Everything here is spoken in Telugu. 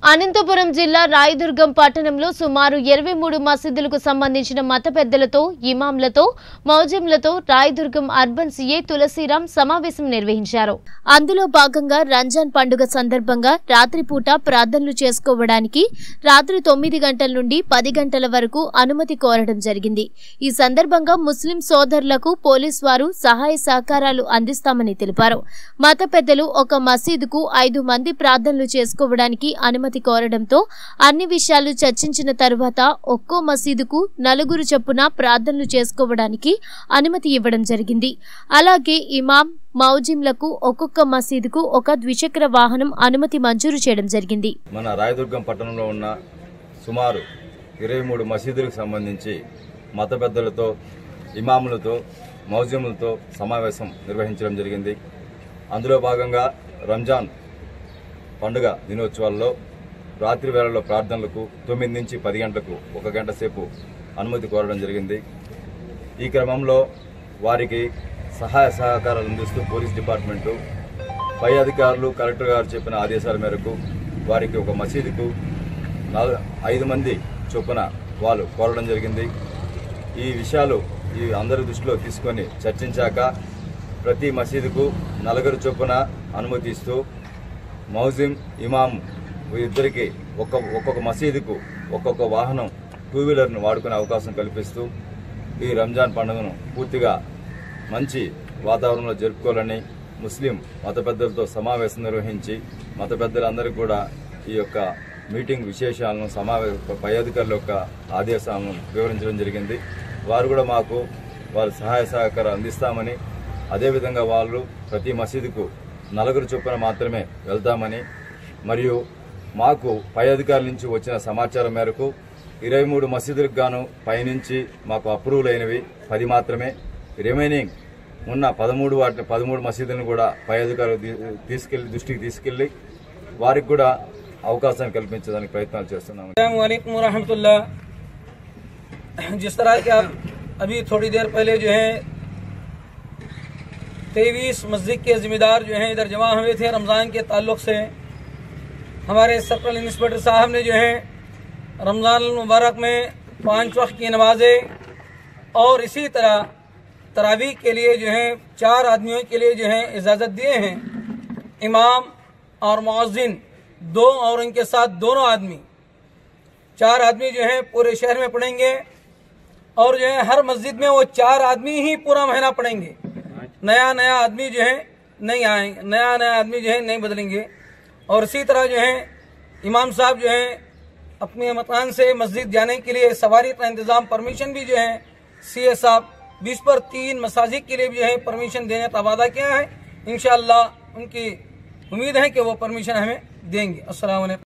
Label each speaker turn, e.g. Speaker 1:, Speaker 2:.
Speaker 1: అనంతపురం జిల్లా రాయదుర్గం పట్టణంలో సుమారు ఇరవై మూడు మసీదులకు సంబంధించిన మత పెద్దలతో ఇమాంలతో మౌజంలతో రాయదుర్గం అర్బన్ సీఏ తులసిరాం సమావేశం నిర్వహించారు అందులో భాగంగా రంజాన్ పండుగ సందర్భంగా రాత్రిపూట ప్రార్థనలు చేసుకోవడానికి రాత్రి తొమ్మిది గంటల నుండి పది గంటల వరకు అనుమతి కోరడం జరిగింది ఈ సందర్భంగా ముస్లిం సోదరులకు పోలీస్ వారు సహాయ సహకారాలు అందిస్తామని తెలిపారు మత పెద్దలు ఒక మసీదుకు ఐదు మంది ప్రార్థనలు చేసుకోవడానికి అనుమతి కోరడంతో అన్ని విషయాలు చర్చించిన తరువాత ఒక్కో మసీదుకు నలుగురు చొప్పున ప్రార్థనలు చేసుకోవడానికి అనుమతి ఇవ్వడం జరిగింది అలాగే ఇమాం మౌజింలకు ఒక్కొక్క మసీదుకు ఒక ద్విచక్ర వాహనం అనుమతి మంజూరు చేయడం జరిగింది
Speaker 2: మన రాయదుర్గం పట్టణంలో ఉన్న సుమారు ఇరవై మూడు మసీదులకు సంబంధించి మత పెద్దలతో ఇమాములతో మౌజ్యములతో సమావేశం నిర్వహించడం జరిగింది అందులో భాగంగా రంజాన్ పండుగ దినోత్సవాల్లో రాత్రి వేళల్లో ప్రార్థనలకు తొమ్మిది నుంచి పది గంటలకు ఒక గంట సేపు అనుమతి కోరడం జరిగింది ఈ క్రమంలో వారికి సహాయ సహకారాలు అందిస్తూ పోలీస్ డిపార్ట్మెంటు పై అధికారులు కలెక్టర్ గారు చెప్పిన ఆదేశాల మేరకు వారికి ఒక మసీదుకు నల- ఐదు మంది చొప్పున వాళ్ళు కోరడం జరిగింది ఈ విషయాలు ఈ అందరి దృష్టిలో తీసుకొని చర్చించాక ప్రతి మసీదుకు నలుగురు చొప్పున అనుమతిస్తూ మౌజిం ఇమాం ఇద్దరికి ఒక్క ఒక్కొక్క మసీదుకు ఒక్కొక్క వాహనం టూ వీలర్ను వాడుకునే అవకాశం కల్పిస్తూ ఈ రంజాన్ పండుగను పూర్తిగా మంచి వాతావరణంలో జరుపుకోవాలని ముస్లిం మత పెద్దలతో సమావేశం నిర్వహించి మత పెద్దలందరికీ కూడా ఈ యొక్క మీటింగ్ విశేషాలను సమావేశ పై అధికారుల యొక్క ఆదేశాలను వివరించడం జరిగింది వారు కూడా మాకు వారి సహాయ సహకారం అందిస్తామని అదేవిధంగా వాళ్ళు ప్రతి మసీదుకు నలుగురు చొప్పున మాత్రమే వెళ్తామని మరియు మాకు పై అధికారుల నుంచి వచ్చిన సమాచారం మేరకు ఇరవై మూడు మసీదులకు గాను పైనుంచి మాకు అప్రూవల్ అయినవి పది మాత్రమే రిమైనింగ్ ఉన్న పదమూడు వాటి పదమూడు మసీదులను కూడా పై అధికారులు తీ- తీసుకెళ్లి దృష్టికి తీసుకెళ్లి వారికి కూడా అవకాశాన్ని కల్పించడానికి ప్రయత్నాలు చేస్తున్నాము
Speaker 3: वालेकुम रहमतुल्लाह जिस तरह के आप अभी थोड़ी देर पहले जो है तेईस मस्जिद के जिम्मेदार जो हैं इधर जमा हुए थे रमज़ान के ताल्लुक से हमारे सर्कल इंस्पेक्टर साहब ने जो है रमज़ान मुबारक में पाँच वक्त की नमाजें और इसी तरह तरावी के लिए जो है चार आदमियों के लिए जो है इजाज़त दिए हैं इमाम और मुअज्जिन दो और उनके साथ दोनों आदमी चार आदमी जो है पूरे शहर में पढ़ेंगे और जो है हर मस्जिद में वो चार आदमी ही पूरा महीना पढ़ेंगे नया नया आदमी जो है नहीं आएंगे नया नया आदमी जो है नहीं बदलेंगे और इसी तरह जो है इमाम साहब जो है अपने मकान से मस्जिद जाने के लिए सवारी का इंतजाम परमिशन भी जो है सी ए साहब बीस पर तीन मसाजिद के लिए भी जो है परमिशन देने का वादा किया है इंशाल्लाह उनकी उम्मीद है कि वो परमिशन हमें देंगे अस्सलाम वालेकुम